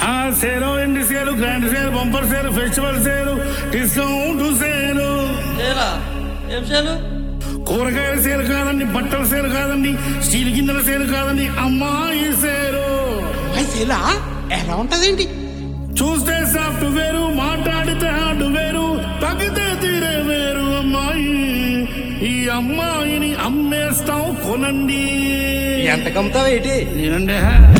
ఆ సేలు ఎండి సేలు గ్రాండ్ సేలు బంపర్ సేలు ఫెస్టివల్ సేలు డిస్కౌంట్ సేలు ఏలా ఏం చేయాలి కూరగాయల సేలు కాదండి బట్టల సేలు కాదండి స్టీల్ గిన్నెల సేలు కాదండి అమ్మాయి సేలు ఇలా ఎలా ఉంటదేంటి చూస్తే సాఫ్ట్ వేరు మాట్లాడితే హార్డ్ వేరు తగ్గితే తీరే వేరు అమ్మాయి ఈ అమ్మాయిని అమ్మేస్తాం కొనండి ఎంత కమ్ముతావేటి ఏమండే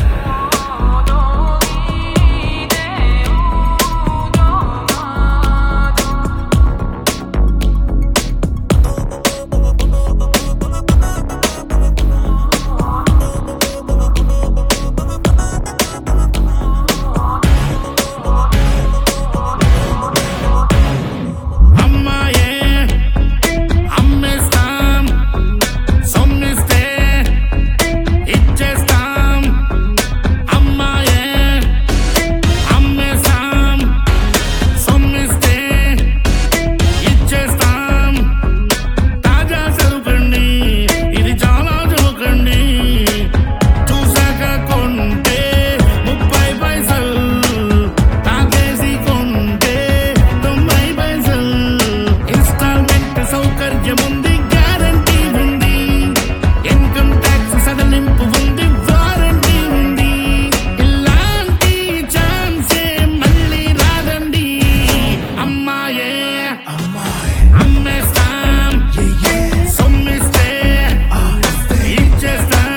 అమ్మాయే అమ్మేస్తాం సొమ్మిస్తే ఇచ్చేస్తాం అమ్మాయే అమ్మేస్తాం సొమ్మిస్తే ఇచ్చేస్తాం తాజా సరుకండి ఇది చాలా జోకండి చూసాక కొంటే ముప్పై పైసలు తాగేసి కొంటే తొంభై పైసలు ఇన్స్టాల్మెంట్ సౌకర్యం ఉంది గ్యారంటీ ఉంది ఇన్కమ్ ట్యాక్స్ సడలింపు ఉంది వారంటీ ఉంది ఇలాంటి ఛాన్సే మళ్ళీ రాదండి అమ్మాయే అమ్మేస్తాం సొమ్మిస్తే ఇచ్చేస్తాం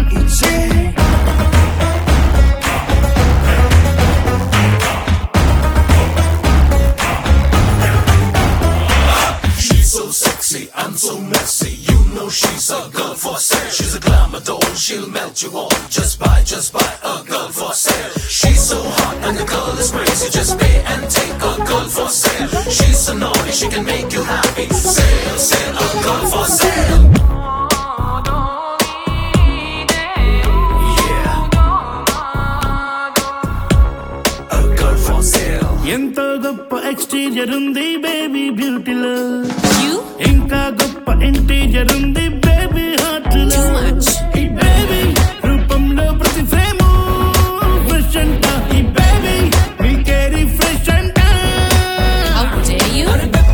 She's so sexy and so messy. You know she's a girl for sale. She's a glamour doll. She'll melt you all. Just buy, just buy a girl for sale. She's so hot and the girl is crazy. Just pay and take a girl for sale. She's so naughty, she can make you happy. Sale, sale, a girl for sale. Yeah. A girl for sale. ఎంతో గొప్ప exterior ఉంది baby బ్యూటీలో You? ఇంకా గొప్ప interior ఉంది baby heart Too much. ఈ baby రూపంలో ప్రతి frame fresh అంట ఈ బేబీ మీకే రిఫ్రెష్ అంట How dare you?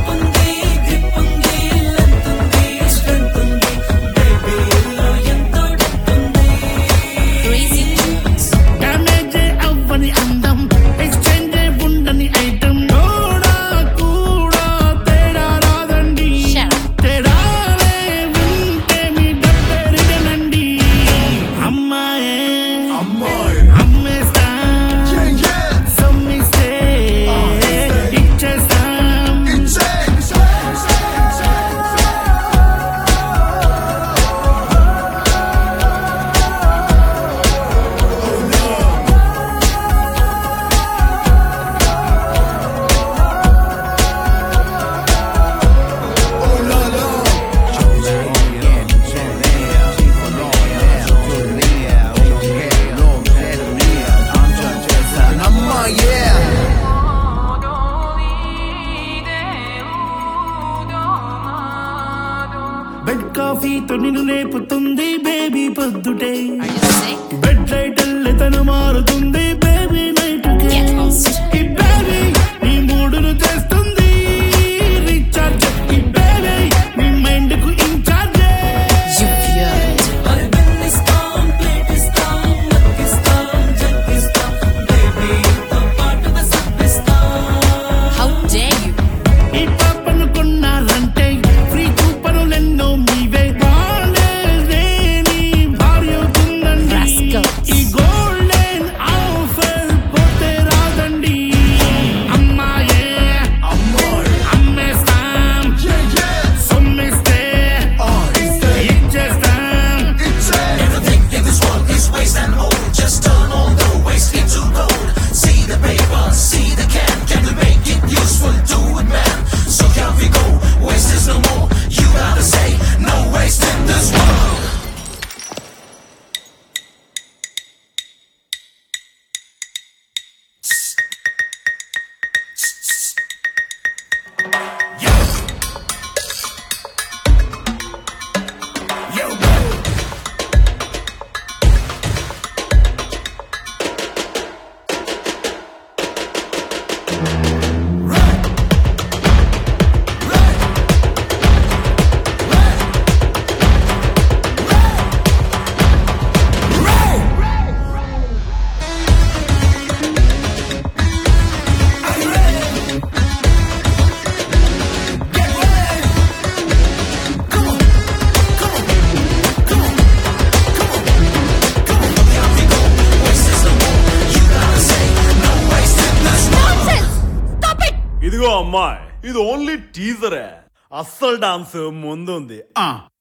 Crazy things. Damage అవ్వని అందం ఎక్స్చేంజ్ ఉండని ఐటమ్ కూడా కూడా తేడా రాదండి Shut up. తేడాలే ఉంటే మీ డబ్బెరిగనండి అమ్మాయే అమ్మేస్తా సొమ్మిస్తే ఇచ్చేస్తాం బెడ్ కాఫీతో నిన్ను లేపుతుంది బేబీ పొద్దుటే Are you sick? Bed light తను మారుతుంది బేబీ నైట్ Get lost. ఈ బేబీ నీ మూడును చేస్తుంది రీఛార్జ్ ఈ బేబీ నీ మైండ్ కు in charge You weird. How dare you? ఈ పాపను కొన్నారంటే ఫ్రీ కూపనులెన్నో మీవే వాడేదేని భార్య అవుతుంది ఇదిగో అమ్మాయి ఇది ఓన్లీ టీజరే అస్సలు డాన్స్ ముందుంది ఆ